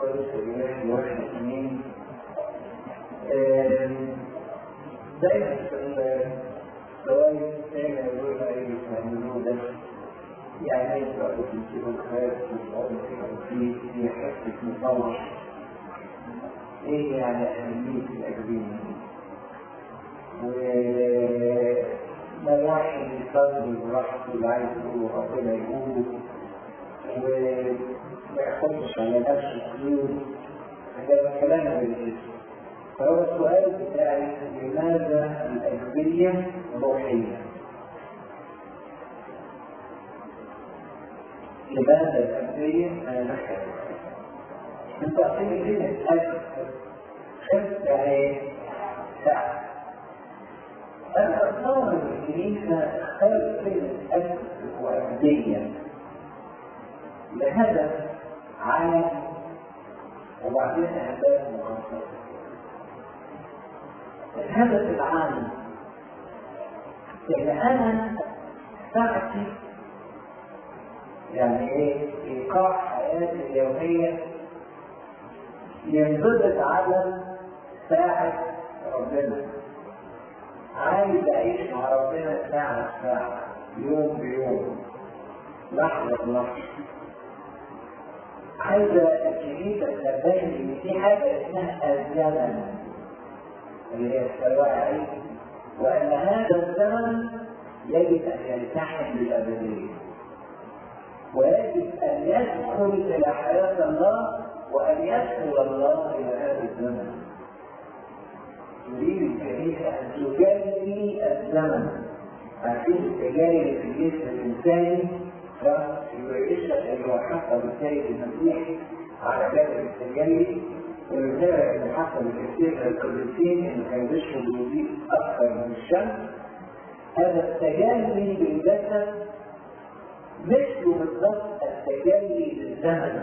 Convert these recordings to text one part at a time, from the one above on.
الثالث الإلهي واحد اثنين دايما في الجوائز الثانية يقول أي يعملوه ده يعني يبقى في الخير في في حتة مصالح ايه يعني أهمية الأجبين وما واحد يصلي براحته اللي عايز يقوله ربنا يقوله وما يحطش على نفسه قيود ده كلام بالجسم فهو السؤال بتاعي لماذا الأجبية روحية؟ لماذا الأجبية نحن؟ انت أعطيني كلمة أجب خمس يعني ساعة الأصنام الكنيسة اختارت كلمة أجب وأجبية لهدف عام وبعدين أهداف مخصصة الهدف العام ان انا ساعتي يعني ايه ايقاع حياتي اليوميه ينضبط على ساعه ربنا عايز اعيش مع ربنا ساعه بساعه يوم بيوم لحظه بلحظه عايزه الكنيسه تنبهني ان في حاجه اسمها الزمن اللي هي السواعي وأن هذا الزمن يجب أن يلتحم بالأبدية ويجب أن يدخل إلى حياة الله وأن يدخل الله إلى هذا الزمن تريد الكنيسة أن تجلي الزمن عشان التجارب في الجسم الإنساني فيعيشك أيها حسب السيد المسيح على جانب التجلي ولذلك ان حصل كثير القديسين ان كان بيشرب الوضوء اكثر من الشمس هذا التجلي بالجسد مثل بالضبط التجلي للزمن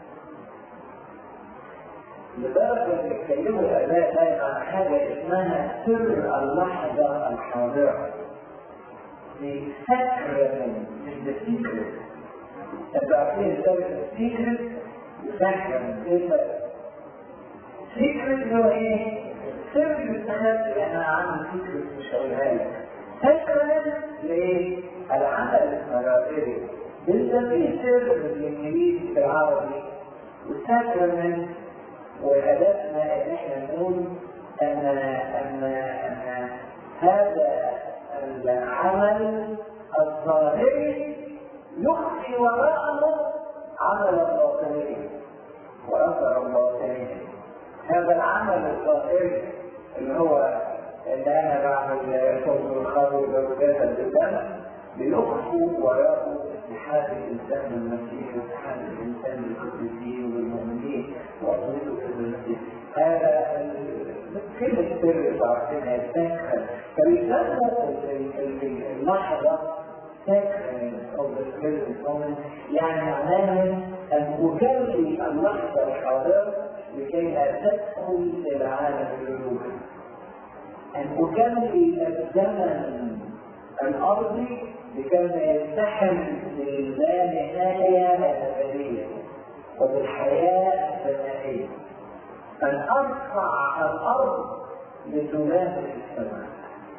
لدرجه ان يتكلموا الاباء دايما عن حاجه اسمها سر اللحظه الحاضره The sacrament is the secret. انتوا عارفين سر السيكرت sacrament ايه الفرق؟ سيكرت هو ايه؟ سر السنة اللي انا عامل سيكرت مش هقولها لك. سكرت لايه؟ العمل المرائري. لسه في سر بالانجليزي في العربي والساكرمنت وهدفنا ان احنا نقول ان ان ان هذا العمل الظاهري يخفي وراءه عمل الباطني واثر الباطني هذا العمل الظاهري اللي هو اللي انا بعمل شغل الخمر وجسد الدم بيخفوا وراءه اتحاد الانسان بالمسيح واتحاد الانسان بالقديسين والمؤمنين وعقيدته في المسيح هذا كلمة سر تعرفينها الساكرة فبيسموا اللحظة ساكرة أو السر يعني معناها أن أجري اللحظة الحاضرة لكي لا تدخل إلى عالم الروح أن أجري الزمن الأرضي لكي لا يلتحم باللا نهاية الأبدية وبالحياة السمائية أن أرفع الأرض لتنافس السماء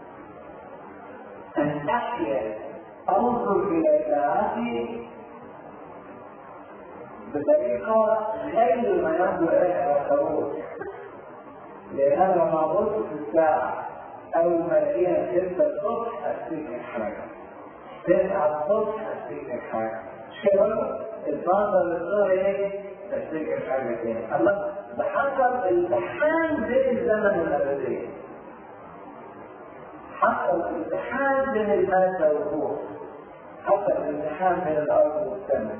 أن أحيا أنظر إلى ساعتي بطريقة غير ما ينظر إليها الآخرون لأن أنا لما أبص في الساعة أول ما ألاقيها ستة الصبح أفتكر حاجة تسعة الصبح أفتكر حاجة شباب الفاضل الظهر إيه؟ أفتكر حاجة تاني الله ده حصل التحام بين الزمن والأبدية حصل التحام بين المادة والروح حصل التحام بين الأرض والسماء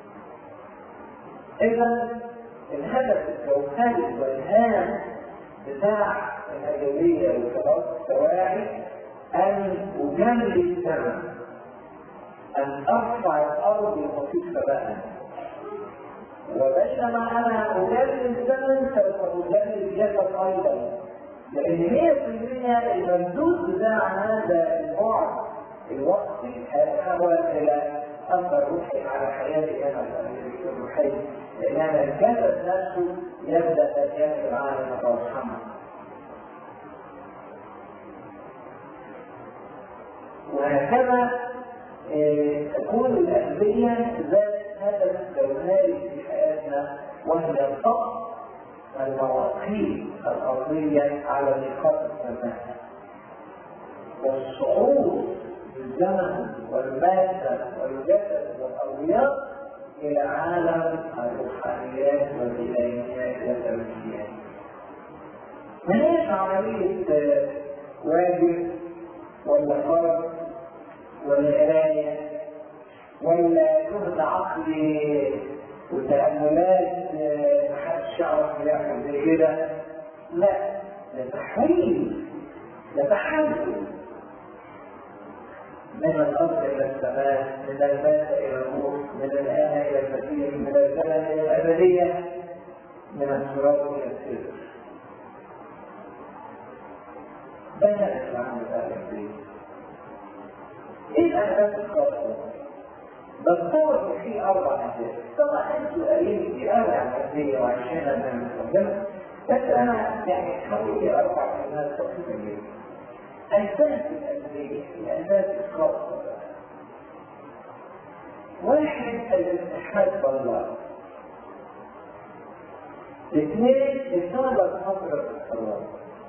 إذا الهدف الجوهري والهام بتاع الأدوية والخلاص السواعي أن أجلي السماء أن أرفع الأرض وأطيق سماء وبينما أنا أجلي الزمن سوف أجلي الجسد أيضا لأن 100% المردود بتاع هذا البعد الوقتي هيتحول إلى اثر روحي على حياتي انا الروحيه لان انا الجسد نفسه يبدا ان يسير عالم الرحمه وهكذا تكون الأنبياء ذات هدف جوهري في حياتنا وهي الضبط المواقيت الأرضية على نقاط السماء والصعود بالزمن والمادة والجسد والأرضيات إلى عالم الروحانيات والإلهيات والتوجيهات. ما هيش عملية واجب ولا فرض ولا قراية ولا جهد عقلي وتأملات محدش يعرف يعمل زي كده لا ده تحويل ده تحول من الأرض إلى السماء من الماء إلى الروح من الآن إلى الفتيل من الزمن إلى الأبدية من الصراط إلى السر ده الإسلام ذلك ايه الاهداف الخاصه؟ بتصور في اربع اهداف طبعا انتوا قايلين في اربع اهداف وعشرين من المقدمه بس انا يعني حوالي اربع كلمات بسيطه جدا اهداف الادويه الاهداف الخاصه واحد الاتحاد بالله اثنين إصابة فترة الصلاة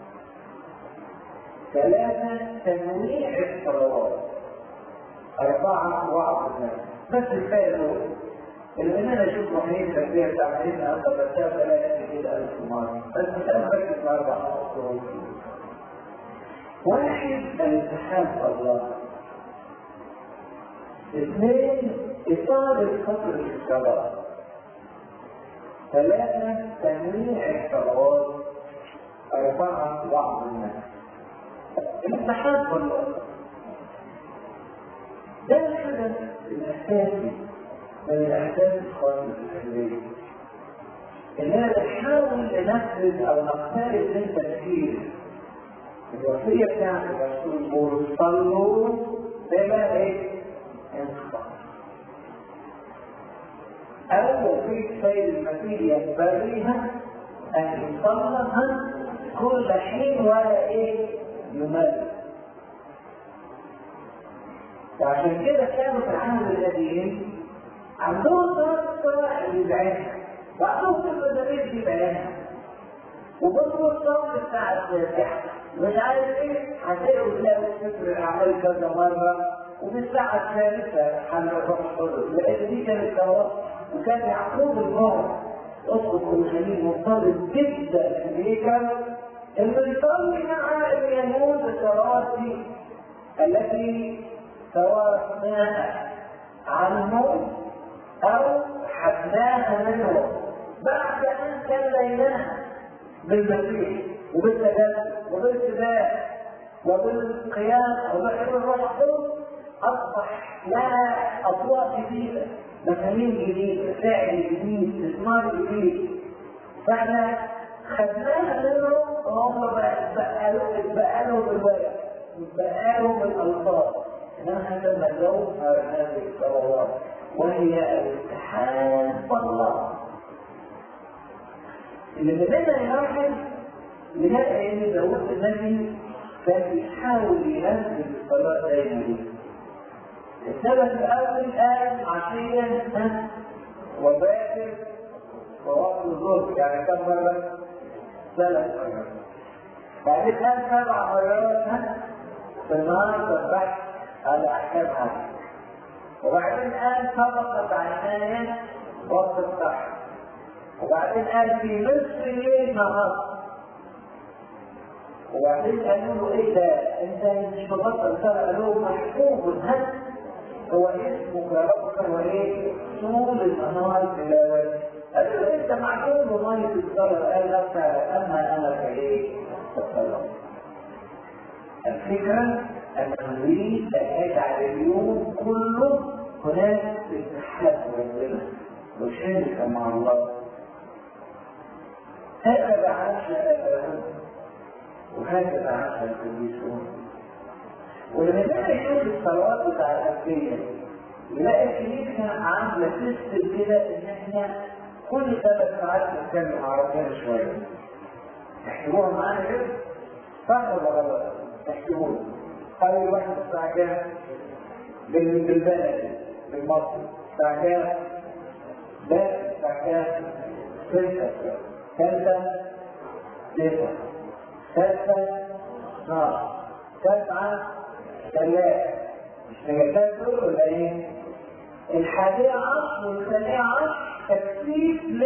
ثلاثة تنويع الصلوات أربعة وعظ الناس بس الفائدة الأول اللي أنا أشوف محيط التربية بتاع سيدنا أبا بشار ثلاثة كتير ألف مرة بس مش أنا بركز في أربع أسطر واحد الاتحاد الله اثنين إصابة فترة الصلاة ثلاثة تنويع الصلوات أربعة وعظ الناس الاتحاد والله ده الهدف الاساسي من الاهداف الخاصه بالتحليل اننا نحاول ننفذ او نقترب من تنفيذ الوصيه بتاعت الرسول بولس صلوا بما ايه؟ انصاف او وصيه سيد المسيح ينبغيها ان يصلها كل حين ولا ايه؟ يمل وعشان كده كانوا في العهد القديم عندهم صلاة الصلاة اللي بعينها وعندهم البدنية اللي بعينها وبصوا الصوت بتاع التاسعة مش عارف ايه هتلاقوا تلاقوا سفر الأعمال كذا مرة وفي الساعة الثالثة هنروح الصلاة لأن دي كانت صلاة وكان يعقوب الموت أسقط الخليل مرتبط جدا في الهيكل انه يصلي مع اليهود الصلوات دي التي توارثناها عنهم او حبناها منهم بعد ان كليناها بالمسيح وبالتجسد وبالسباق وبالقيام وبحلول الروح القدس اصبح لها اصوات جديده مفاهيم جديده فعل جديد استثمار جديد فاحنا خدناها منهم وهم بقى لهم الورق بقى لهم الالفاظ انها تملوا هذه الصلوات وهي الاتحاد بالله اللي بدنا نلاحظ نلاقي ان داوود النبي كان بيحاول ينزل الصلاه دايما دي السبب الاول قال عشيا وباكر ووقت الظهر يعني كم مره؟ ثلاث مرات بعدين قال سبع مرات في النهار سبحت على احكامها وبعدين قال سبقت عيناي وقت الصح وبعدين قال في نصف الليل نهار وبعدين قالوا له ايه ده انت مش مبطل صلاه قالوا له محفوظ ها هو اسمك يا رب هو ايه طول النهار تلاوه قال له انت معقول وميه الصلاه قال لك اما انا فايه الصلاه الفكره ان نريد ان نجعل اليوم كله هناك اتحاد ربنا وشركه مع الله هكذا عاش ابراهيم وهكذا عاش القديسون ولما نيجي نشوف الصلوات بتاع الأنبياء نلاقي الكنيسة عاملة سيستم كده إن إحنا كل ثلاث ساعات نتكلم مع ربنا شوية. تحسبوها معانا كده؟ صح ولا غلط؟ تحسبوها. قال واحد الساعة كام؟ بالبلد بالمصري الساعة كام؟ لا الساعة كام؟ ستة ثالثة تسعة ثالثة 12 تسعة ثلاثة مش مجالات دول ولا ايه؟ الحادية عشر والثانية عشر تكثيف ل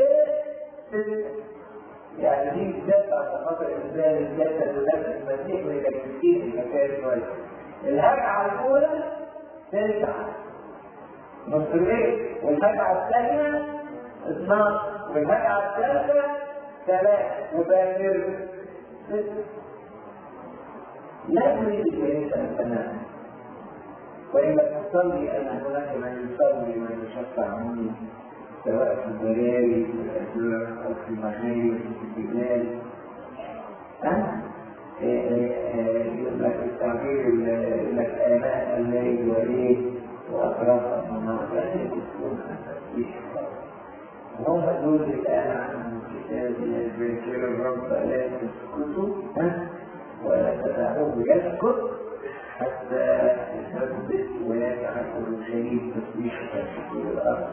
يعني دي بالذات على خاطر الانسان الجسد ونفس المسيح وهي تكثيف المكان شوية. الهجعة الأولى تسعة نص الليل والهجعة الثانية 12 والهجعة الثالثة ثلاثة وباكر ستة لا تريد الكنيسة أن تنام وإلا تصلي أن هناك من يصلي ومن يشفع عني سواء في البراري في الأزرق أو في المغارب في الجبال ها؟ يقول لك التعبير يقول لك آلاء الليل وليل وأطراف النهار لا يكون وهم دول الآن عن كتاب ذكر الرب لا تسكتوا ولا تدعوه يسكت حتى يثبت ويجعل كل شيء تسبيح في الارض.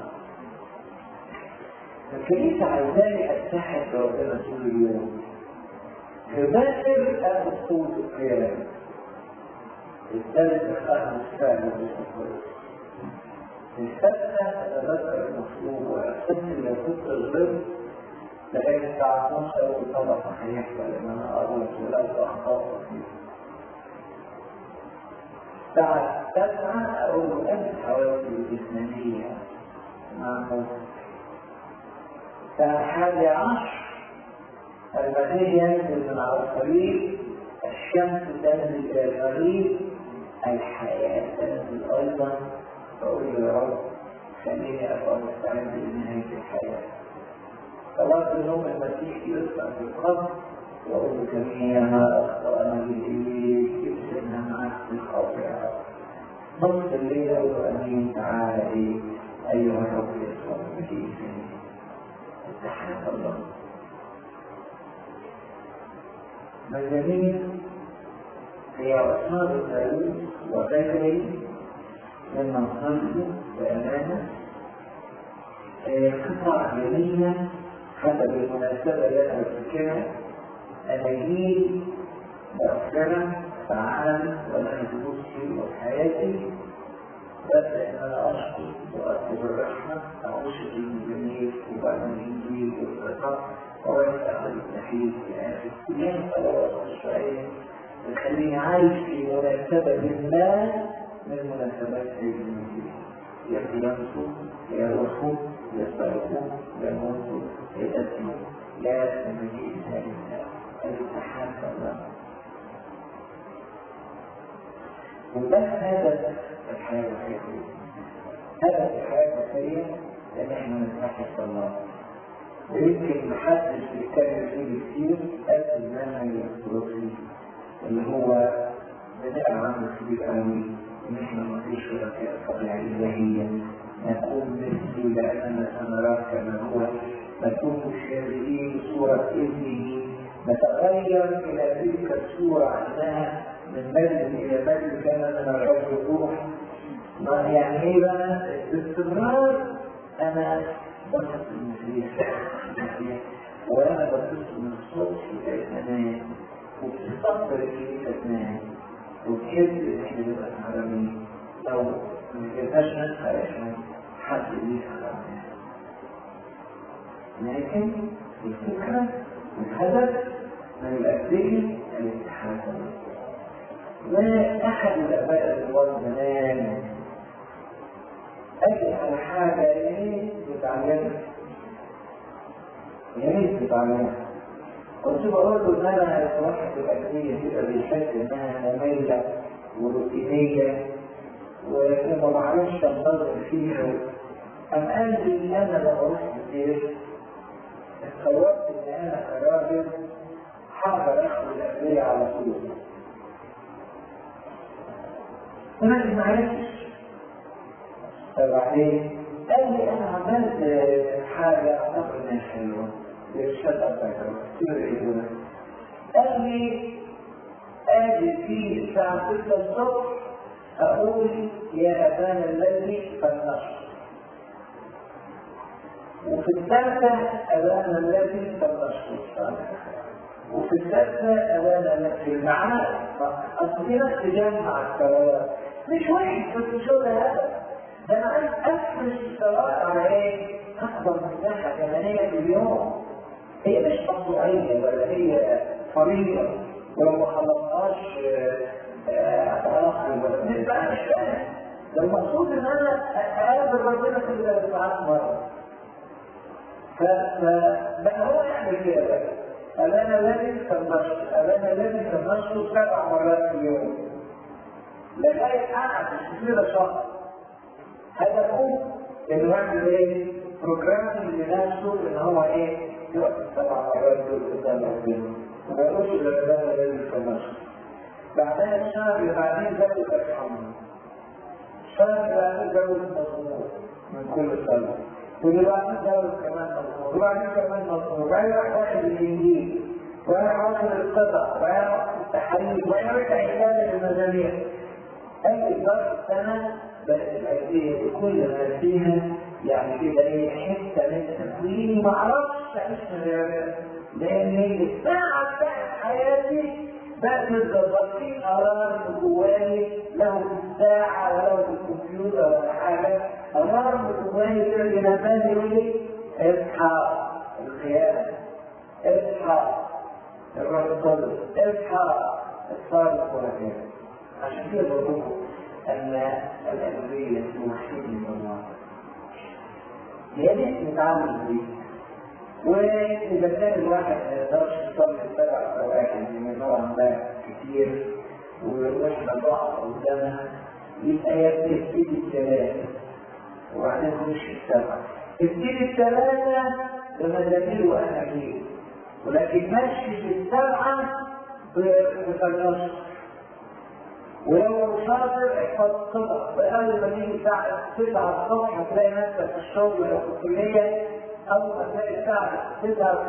الكنيسة عايزاني اتحد بربنا طول اليوم. تباشر الخطوط القيام. الثالث فهم الفعل والخطوط. السادسة تتذكر المطلوب ويحس إلى خط الغرب لغاية الساعة 12 وطبعا هيحصل إن أنا أروح ولو أخطأت فيه. الساعة تسعة أقول أنت حوالي الجسمانية معه الساعة الحادية عشر المغيب ينزل من على الطريق الشمس تنزل إلى المغيب الحياة تنزل أيضا فأقول يا رب خليني أبقى مستعد لنهاية الحياة صلاة النوم المسيح يسمع في القبر وأقول جميعا أخطأنا بالإيد يبسلنا معك في الخاطئة نص الليل أقول أمين تعالى إيه أيها الرب يسوع المسيح اتحاد الله مجانين هي أصحاب داوود وبكري مما صلوا بأمانة قطع جميلة حسب المناسبة اللي أنا بفتكرها أناجيل مؤثرة فعلا ولا دروس في حياتي ببدأ إن أنا أشكر وأطلب الرحمة أعوش الجميل وبعدين الإنجيل والثقة وأسأل التحليل في آخر كلها صلوات الشرعية بتخليني عايش في مناسبة ما من مناسبات عيد المسيح يقيموا يروحوا يصرفوا يموتوا يأتوا لا تمجيء ذلك الاتحاد الله وده هدف الحياة الخيرية هدف الحياة الخيرية ان احنا نتحد الله ويمكن محدش بيتكلم فيه كتير قد المنهج الاسطوري اللي هو بناء عنه كبير قوي ان احنا نعيش في الطبيعة الالهية نكون مثلي لاننا سنراه كما هو نكون شابهين صورة ابنه نتغير الى تلك الصورة عنها من مجد الى مجد كما من الرب الروح يعني ايه بقى باستمرار انا بصت المسيح وانا بصت من الصوت في انام وبتستقبل الكنيسه تنام وتحس ان احنا نبقى حرامين لو ما جبناش نفسها احنا حد ليها لكن الفكره والهدف من الأبدية الاتحاد وأحد الآباء الكبار زمان أجل على حاجة يا ريت تتعلمها يا ريت تتعلمها كنت بقول له إن أنا واحد في الأبدية كده بيحس إنها مملة وروتينية وما بعرفش أنتظر فيها أم قال لي إن أنا لما أروح كتير اتصورت إن أنا كراجل حاضر اخذ الأدوية على طول ولكن ما عرفتش فبعدين قال لي انا عملت حاجه اعتقد انها حلوه ارشاد اتذكر قال لي اجي في الساعه 6 الصبح اقول يا ابانا الذي فلنشر وفي الثالثه ابانا الذي فلنشر وفي الثالثه ابانا في المعاد اصل في ناس تجمع الصلوات مش واحد بس شغل هذا ده انا عايز افرش الصلاه على ايه؟ اكبر مساحه زمنيه في اليوم هي مش مقطوعيه ولا هي فريضه ولو ما خلصهاش اتاخر ولا مش بقى مش فاهم ده المقصود ان انا اقابل ربنا كل ثلاث ساعات مره فبقى هو يعمل كده بقى أبانا الذي فالنشر أبانا الذي فالنشر سبع مرات في اليوم لغاية قعد كتير شهر هدفه انه يعمل ايه؟ بروجرامنج لنفسه ان هو ايه؟ يقف السبع مرات دول قدام ربنا وما يقولش لأبانا الذي فالنشر بعدها الشهر اللي بعدين زود ارحمه الشهر اللي بعدين زود المضمون من كل سنة ودلوقتي زود كمان مضمون وبعدين كمان مضمون وبعدين راح واخد الانجيل وراح واخد القطع وراح واخد التحريم ويرجع يكمل المزامير اي ضرب سنه بقت الايديه كل ما فيها يعني كده ايه حته من تكويني ما اعرفش اعيش من غيرها لان الساعه بتاعت حياتي بقت متظبط في قرار جواي له في الساعه وله في الكمبيوتر ولا حاجه قرار جواي كده بينبهني يقول لي اصحى القيامه اصحى الرسول اصحى الصادق ولا كده عشان كده بقول ان الادبيه توحيد من الله هي دي نتعامل بيه واذا كان الواحد ما يقدرش يصلي السبع اوقات من نوع ما كتير واحنا ضعف قدامها يبقى يبتدي الثلاثه وبعدين نخش السبعه ابتدي الثلاثه بمزامير واناجيل ولكن ماشي في السبعه بفلسفه ولو شاطر احفظ قطع بأول ما تيجي الساعة 9 الصبح هتلاقي نفسك في الشغل أو في الكلية أو هتلاقي الساعة 9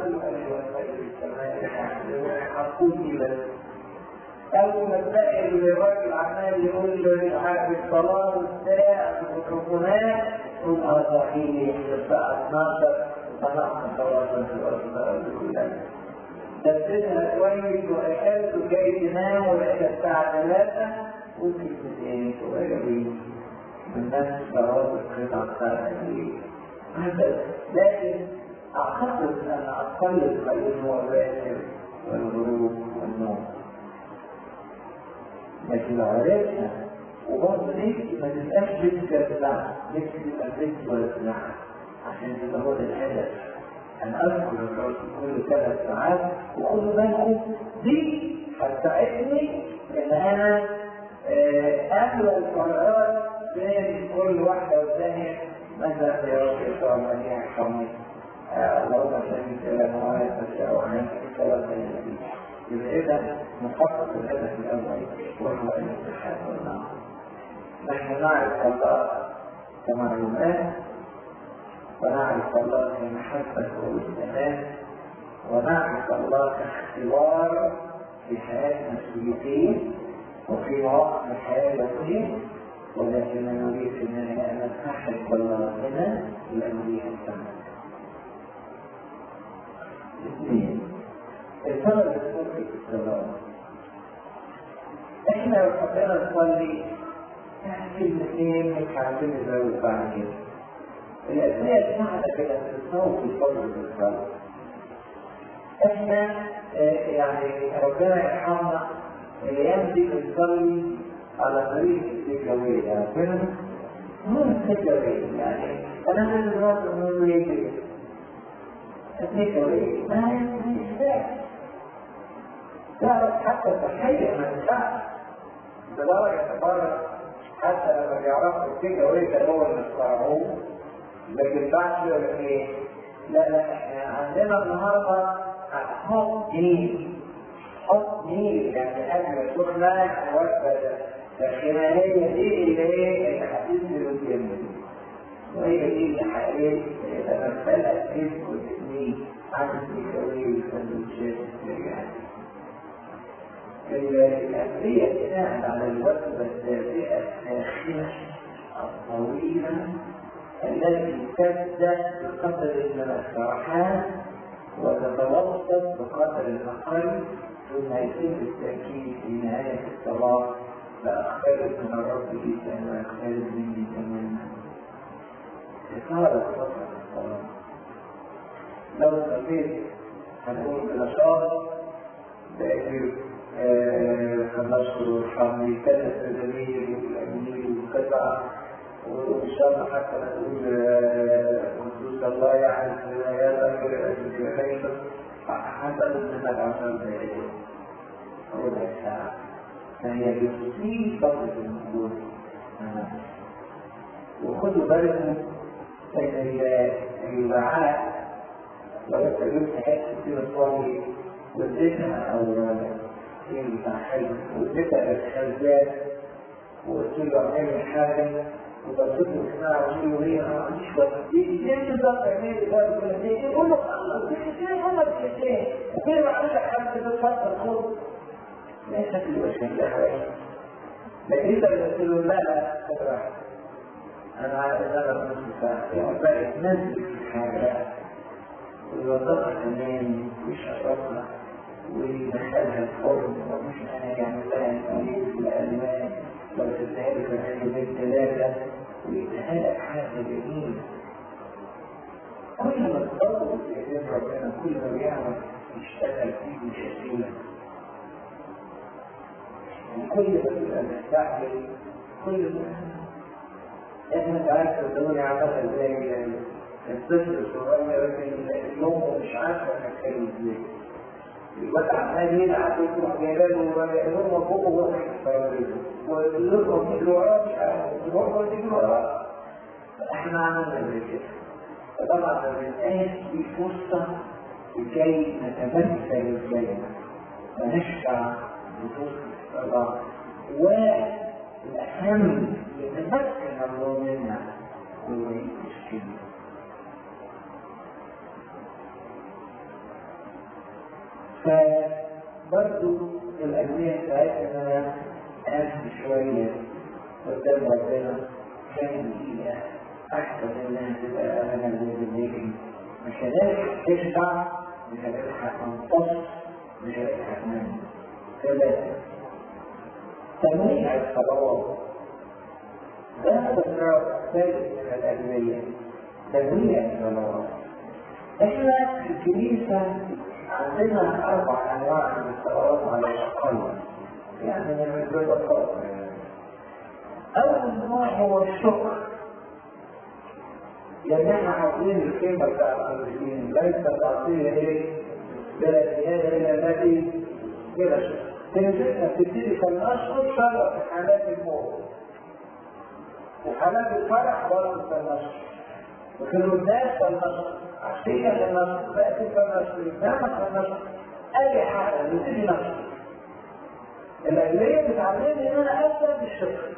هتكون بس أول ما تلاقي الراجل عمال يقول الصلاة والساعة الميكروفونات قول اه صحيح الساعة 12 طلعنا صلاة في كلها تبتدها كويس واكلت وجاي تنام ولقيت الساعة 3 ممكن تنام صغيرين من نفس صلاة القطعة بتاعت الليل لكن أعتقد أن أقلل بين هو الراتب والغروب والنوم لكن لو عرفنا وبرضه نفسي ما تبقاش بنت بتاع نفسي تبقى بنت ولا بتاع عشان تبقى هو ده الهدف أن أذكر الرب كل ثلاث ساعات وخدوا بالكم دي هتساعدني إن أنا أملى القرارات بين كل واحدة والثانية مثلا يا رب يسوع المسيح يرحمني اللهم سلمك إلى مواد تشاء وعنك الصلاة التي يبقى إذا نحقق الهدف الأول وهو الاتحاد والنار نحن نعرف الله كمعلومات ونعرف الله كمحبة والإيمان ونعرف الله كاختبار في حياتنا السلوكية وفي مواقف الحياة اليومية ولكن نريد في النهاية أن نحب الله هنا الأمرية السماء. اثنين السبب السلوكي في الصلاة احنا لو حبينا نصلي كلمتين مش عارفين نزود بعد كده الأسماء بتاعتك كده بتصوت في الفضل بالصلاة. احنا يعني ربنا يرحمنا الأيام دي بنصلي على طريق التكاوية عارفين؟ مو التكاوية يعني أنا من الناس من يجري التكاوية ما ينفع تعرف حتى التحية ما ينفعش بدرجة تبارك حتى لما بيعرفوا التكاوية ده هو اللي اخترعوه لكن بعد يقول ايه؟ لا لا احنا عندنا النهارده حط نيل حط نيل يعني اكل سخنه الوجبه الخماليه دي اللي هي اللي هتنزل الجنة وهي دي اللي حقيقة تمثلت اسم وتسميه عن التكاوي والسندوتشات يعني الأسرية بناء على الوجبة الدافئة الساخنة الطويلة التي تبدأ بقدر من السرحان وتتوسط بقدر الأقل ثم يتم التأكيد في نهاية الصلاة فأقترب من الرب جدا وأقترب مني تماما إثارة فترة الصلاة لو صليت هنقول بنشاط بأجل خلصت الحمل ثلاث تدابير والأمير وقطع وإن شاء الله حتى نقول خصوص الله يعرف يا ذكر الكيف حتى نزل العشر دقائق ربع ساعة فهي بتصيب فترة الموضوع وخدوا بالكم ان الوعاء لو انت جبت حته كتير صاحي واديتها او ايه بتاع حلو واديتها الخزان وقلت له اعمل حاجه وبصيت له اسمها وقلت له هي ما عنديش وقت دي بالظبط اعمل ده ولا دي يقول له خلص دي كتير هما كتير غير ما عندك حد بتفضل خد ليست الوسيله لكن انت قلت له لا لا خد راحتك انا عارف ان انا نص ساعه يعني بقى تنزل في الحاجه ويوظفها كمان ويشربها ويدخلها الفرن ومش انا يعني بقى الفريق في الالوان لو تديها لي في يومين ثلاثه ويديها لك حاجه جميله كل ما تطور في ايدين ربنا كل ما بيعرف يشتغل فيه بشكل وكل ما تبقى مستعجل كل ما احنا ساعات صدقوني عملها زي الطفل الصغير لكن الام مش عارفه تتكلم ازاي الواد عمال يلعب ويروح جايبه له الام فوق وهو تحت الترابيزه والام تجري وراه مش عارف وهو تجري وراه احنا عملنا زي كده فطبعا ما بنبقاش في فرصه لكي نتمثل الكلمه ونشبع بفرصه الصلاه والاهم يتمكن الله منا هو الكلمه فبرضو الأدوية بتاعتنا أهم شوية قدام ربنا كان هي أحسن إنها تبقى أنا بالليل مش هنلحق تشبع مش هنلحق تنتص مش هنلحق تنام ثلاثة تنويع الصلوات ده تكرار ثالث من الأدوية تنويع الصلوات احنا في الكنيسة عندنا أربع أنواع من الصلوات على الأقل يعني من البدء أول نوع هو الشكر لأن احنا عارفين الكلمة بتاع المسلمين ليس تعطيه إيه؟ بلا زيادة إلا التي بلا شكر تنزلنا تبتدي فلنشكر شرع في حالات الموت وحالات الفرح برضه فلنشكر وفي الوداد فلنشكر عشية فلنشكر بأس فلنشكر إسلام فلنشكر أي حاجة نبتدي نشكر الأدوية بتعلمني إن أنا أبدأ بالشكر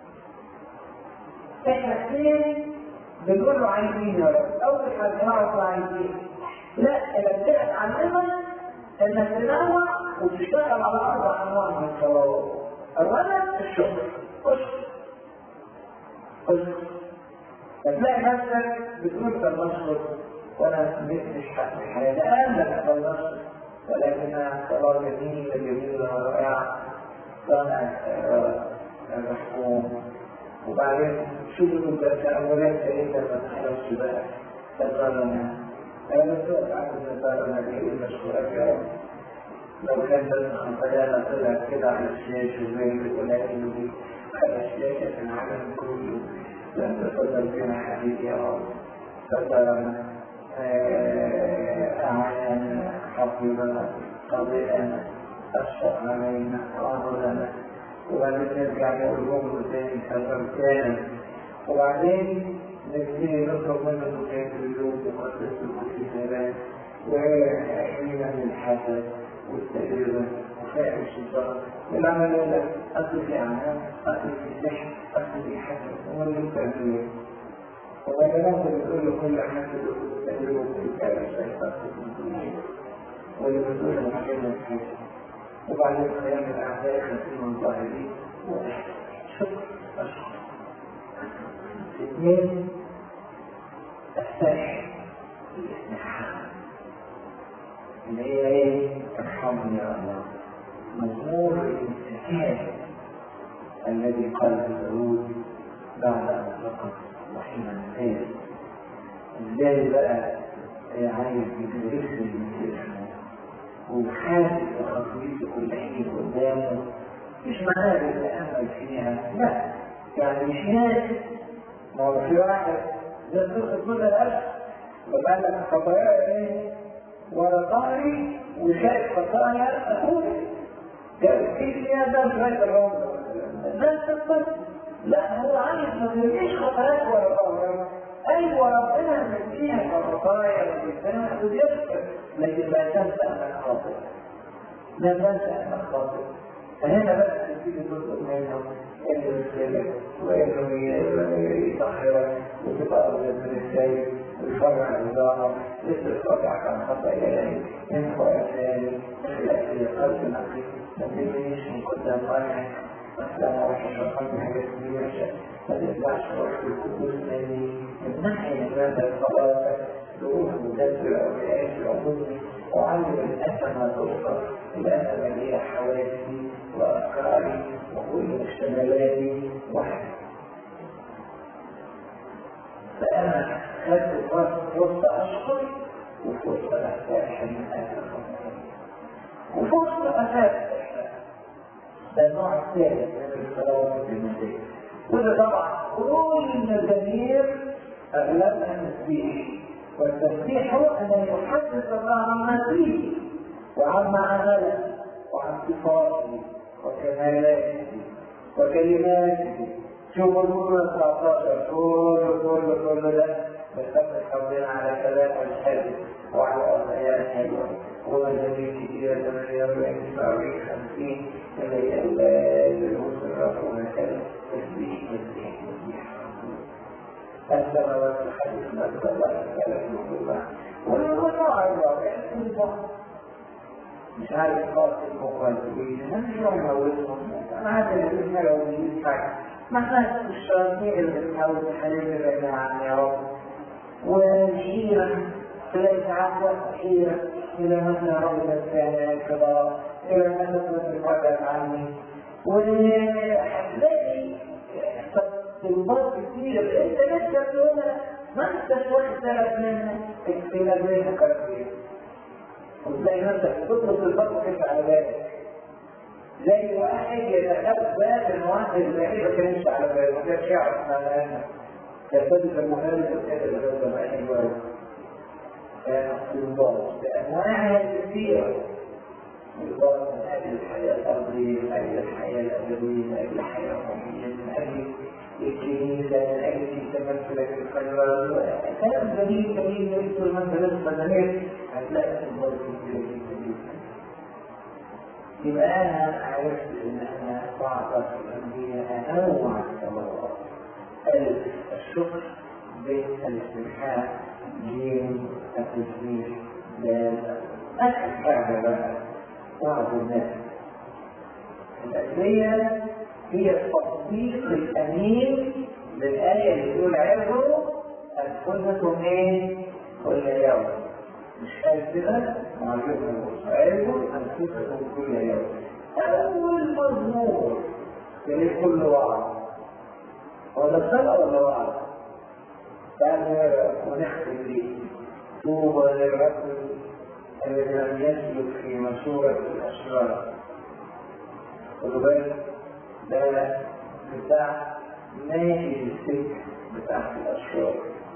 إحنا اثنين بنقول له عايزين يا رب أول حاجة نعرف عايزين لا الابتعد عننا إنك تنوع وتشتغل على أربع أنواع من الصلوات أولا الشكر اشكر اشكر فتلاقي نفسك بتقول فلنشكر وانا مش حق الحياه الان لك فلنشكر ولكنها صلاه جميله جميله رائعه صانع محكوم وبعدين شو بقول تأملات انت ما تخلصش بقى تظلمنا انا بسوء عن النصارى نبي مشكورك يا رب لو كان بس خطايانا طلعت كده على الشاشه وزي ولكن دي على الشاشه في العالم كله لن تفضل بنا حبيبي يا رب سترنا أعانا حفظنا قضيئنا أشفق علينا وأهلنا وبعدين نرجع نقول لهم تاني سترتنا وبعدين نبتدي نطلب منه بكاية اليوم وقدس الكتابات وحمينا من الحسد والتجربة وفاء الشيطان والعمل يقول أصل في أعمال أصل في سحر أصل في حسد هو اللي بتعمله وبينما بتقول له كل حد تجربه في الكلام الشيطان واللي بتقول له محل الحاجة وبعدين قيام الأعداء خمسين من ظاهرين شكر أشكر اثنين السرح الاستحقاق اللي هي ايه؟ ارحمني يا الله مزمور الانتهاء الذي قاله داوود بعد ان سقط وحين انتهى ازاي بقى عايز يدرس اسمه وحاسس بخطويته كل حين قدامه مش معناه بيتامل فيها لا يعني مش ناسي ما هو في واحد يدرس كل الأشياء وقال لك خطايا ايه؟ ورا ظهري وشايف خطايا اخوي قال كيف يا ده مش هيك الرمز ده القصة لا هو عايز ما ترميش خطاياك ورا ظهرك ايوه ربنا مديها خطايا وبيتنا وبيغفر لكن لا تنسى انك خاطئ لا تنسى انك خاطئ فهنا بس تبتدي تطلب منه انه يسلمك وانه يطهرك وتبقى ابيض من الشيء ويفرع نظامك يتفرع عن خطاياك ينفع ثاني يخلق في قلب نقي ما تجيش من قدام فرحك مثلا روح الشيطان بحاجات كبيرة ما تطلعش روح القدوس تاني من ناحية هذا الخلاص تقول مدبر أو يعيش العمومي وعلم الأسى ما توصل الأسى مليئة حواسي وأفكاري وكل مشتملاتي واحد فأنا خدت فرصة أشكر وفرصة أحتاج من أهل وفرصة أساس ده النوع الثالث من الصلوات النبوية وده طبعا كل المزامير أغلبها تسبيح والتسبيح هو أن يحدث الله عما فيه وعما عمله وعن صفاته وكمالاته وكلماته شوفوا النور 19 كله كله كله ده بيستخدم ربنا على كلام الحلو وعلى أغنياء الحلوة ومزامير كتيرة 48 49 50 اللي هي المصرف وهكذا تسبيح تسبيح تسبيح السماوات الحديث نزل الله تعالى في الله والنوع الرابع البعض مش عارف خاص المقاتلين انا مش راح اموتهم انا عارف ان لو يدفع ما كانت الشياطين اللي بتحاول تحارب بعيدا عني يا رب والحيرة تلاقي ساعات وقت حيرة إلى متى رب الثاني الكبار إلى متى تتقدم عني وهتلاقي تنبض كتير انت لسه تقول ما انتش واخد بالك منها الى ذهنك كتير وتلاقي نفسك تطلب البطل كيف على بالك زي واحد يتخبى ان واحد البعيد ما كانش على باله ما كانش يعرف معناها يرتبط المهاجم بالكتاب اللي هو بعين الوالد فالانضباط بانواعها الكثيره انضباط من اجل الحياه الارضيه من اجل الحياه الابديه من اجل الحياه الروحيه من اجل الكنيسه من اجل تمثلك الخيرات كلام جميل جميل يذكر مثلا المدنيه هتلاقي انضباط كثيره جدا يبقى انا عرفت ان انا بعض الانبياء انوع الصلوات الف الشكر بالاستمحاء جيم التسبيح دال اخر حاجه بقى بعض الناس الأدوية هي التطبيق الأمين للآية اللي بتقول عرضوا أنفسكم إيه؟ كل يوم مش قال كده معلومة عرضوا أنفسكم كل يوم أول مضمور في كل وعظ ولا صلاة ولا وعظ يعني ونختم به طوبى للرجل الذي لم يسلك في مشورة الأشرار خدوا بالك ده بتاع ماشي السكة بتاعت الأشرار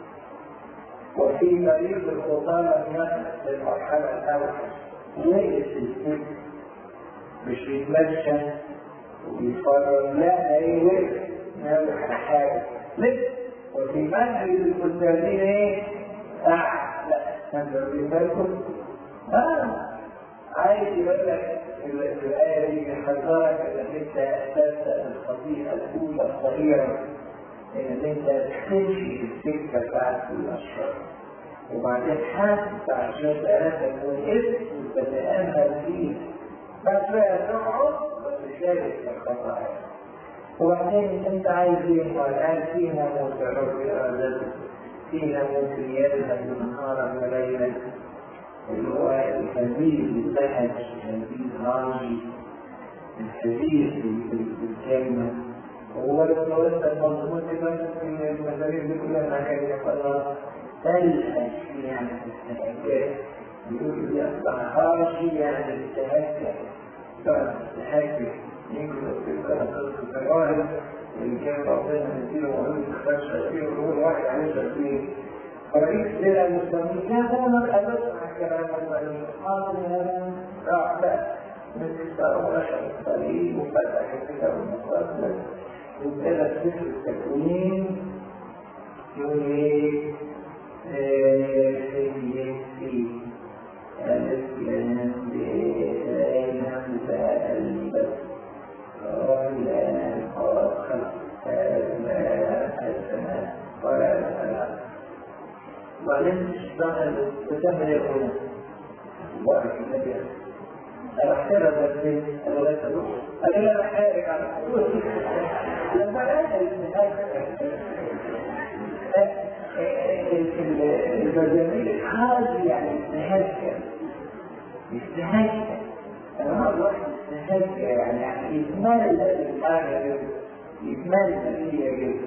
وفي طريق الخطاة لم يصل للمرحلة الأوحش وقف السكة مش يتمشى ويتفرج لا ده ايه وقف ناوي على حاجة لسه وفي منزل الكتابين ايه؟ قاعد لا منزل بالكم اه عايز يقول لك في الآية دي يحذرك انك انت تبدأ الخطيئة الأولى الصغيرة ان انت تمشي في السكه بتاعت الاشرار وبعدين حاسس عشان ثلاثة والاسم تتأمل فيه بس بقى تقعد وتشارك في الخطايا وبعدين انت عايز ايه؟ والان في ناموس الرب ارادته في ناموس يذهب نهارا وليلا اللي هو الحديث الذهب الحديث راجي الحديث بالكلمة هو لو انت المضمون كده في المدارس دي كلها الحاجات دي خلاص تلحق يعني تستهجى يقول لي اصبح خارجي يعني تستهجى تستهجى يمكن في الجواهر اللي كان ربنا يديله وعلوم تخشى فيه ويقول واحد عايش فيه فرئيس بلا المسلمين كان هو الأبد عن كلام الله قال راح بقى من ورشد الصليب وفتح الكتاب المقدس وابتدى سفر التكوين يقول ايه سيدي الاسلام بأيام فألبس والآن قد خلق السماء ولا السماء وبعدين اشتغل وكمل يقول بارك النبي انا احترم نفسي انا لا تروح انا لا احارب على لما لقى المجاميل الحاجي يعني استهلك استهلك انا ما اقول استهلك يعني يعني اكمال الحاجه اكمال النتيجه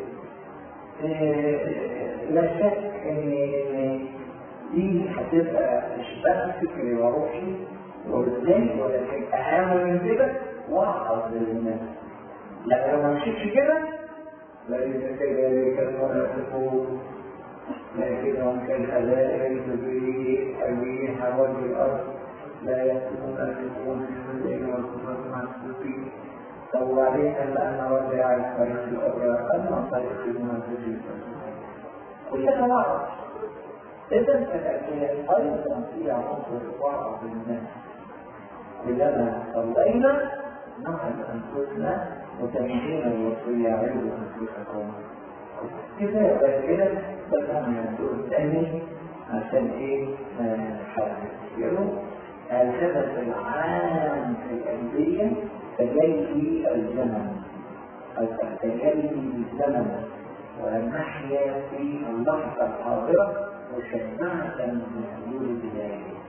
لا شك ان دي هتبقى اشباه فكري وروحي وبالتالي ولكن اهم من كده وعظ للناس لكن لو ما مشيتش كده ليس كذلك المنافقون لكنهم كالحلائل في أبيها وجه الأرض لا يكتبون أن يكون في الليل والكفر محسوسين سووا عليها لأن رجع الطريق الأخرى أما طريق المنافقين كلها وعظ إذا فالأشياء أيضا فيها عنصر وعظ للناس كلما صلينا نعد أنفسنا وتمشينا الوصية عند أنفسكم كفاية بس كده بس أنا الدور الثاني عشان إيه هنحسنه الهدف العام في الأندية تجلي الزمن أو تجلي الزمن ونحيا في اللحظة الحاضرة مشبعة بحلول البداية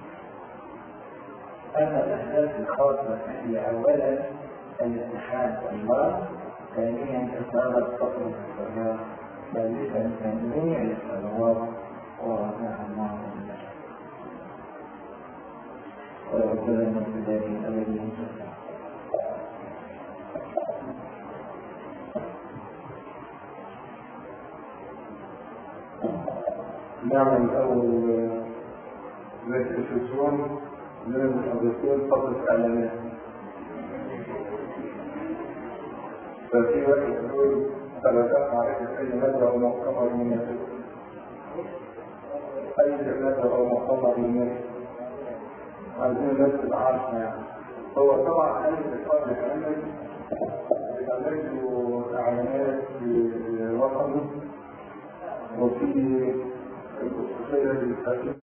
أما الأهداف الخاصة هي أولا الاتحاد الله ثانيا إصابة فقر الصلاة ثالثا تنويع الصلوات ورابعا الله وربنا من ذلك أبدا نعمل أول ريستيشن من المحدثين فقط إعلانات ففي واحد يقول درجات معرفة أي مادة أو مؤتمر من الناس أي مادة أو مؤتمر من الناس عايزين الناس تبقى عارفة يعني هو طبعا أي اتصال بيتعمل بيتعمل له إعلانات في وطني وفي الخصوصية للتأكيد